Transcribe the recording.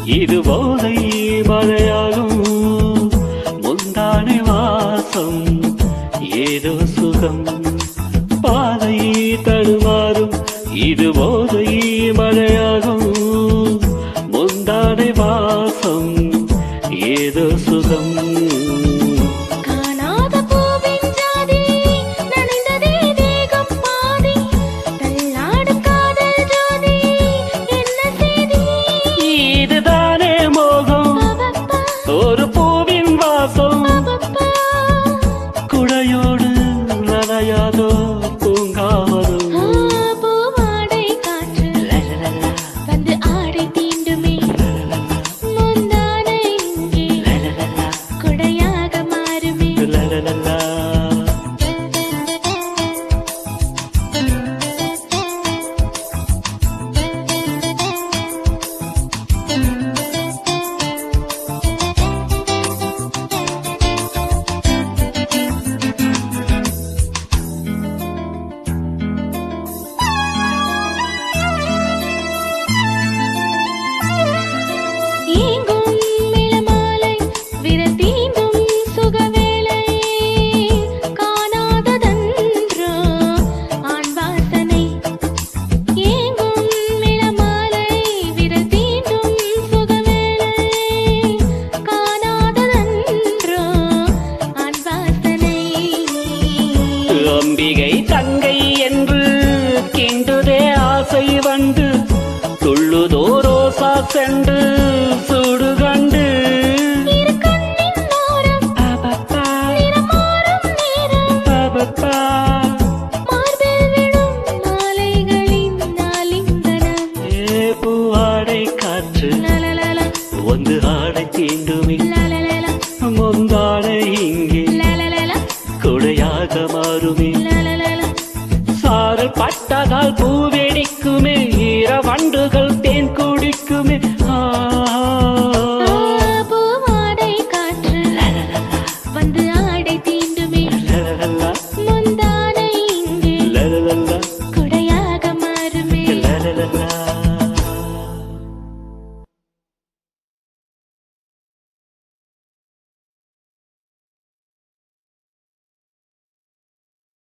இது போதை மழையாகும் முந்தானை வாசம் ஏதோ சுகம் பாதை தடுமாறும் இது போதை மழையாகும் முந்தானை வாசம் ஏதோ சுகம் காணாத பூவின் ஜாதி நனைந்ததே தேகம் பாதி தள்ளாடும் காதல் ஜோதி என்ன செய்தி இதுதானே மோகம் பபப்பா, ஒரு பூவின் வாசம் பபப்பா. குடையோடு நனையாதோ பூங்காவதும் ஆ, பூவாடை காற்று வந்து ஆடை தீண்டுமே முந்தானை இங்கே குடையாக மாறுமே லலலலா. ஏங்கும் இளமாலை விரல் தீண்டும் சுகவேளை காணாததன்றோ ஆண் வாசனை ஏங்கும் இளமாலை விரல் தீண்டும் சுகவேளை காணாததன்றோ ஆண் வாசனை அம்பிகை தங்கை என்று கிண்டுதே ஆசை வந்து துள்ளுதோ ரோசா சென்று சுடு கண்டு இரு கண்ணின் ஓரம் அப்பப்பா, நிறமாறும் நேரம் அப்பப்பா. மார்பில் விழும் மாலைகளின் ஆலிங்கனம் ஏ பூவாடை காற்று லலலல வந்து ஆடை தீண்டுமே லலலல முந்தாடை இங்கே லலலல கொடையாக மாறுமே லலலல சாரல் பட்டதால் பூவெடிக்குமே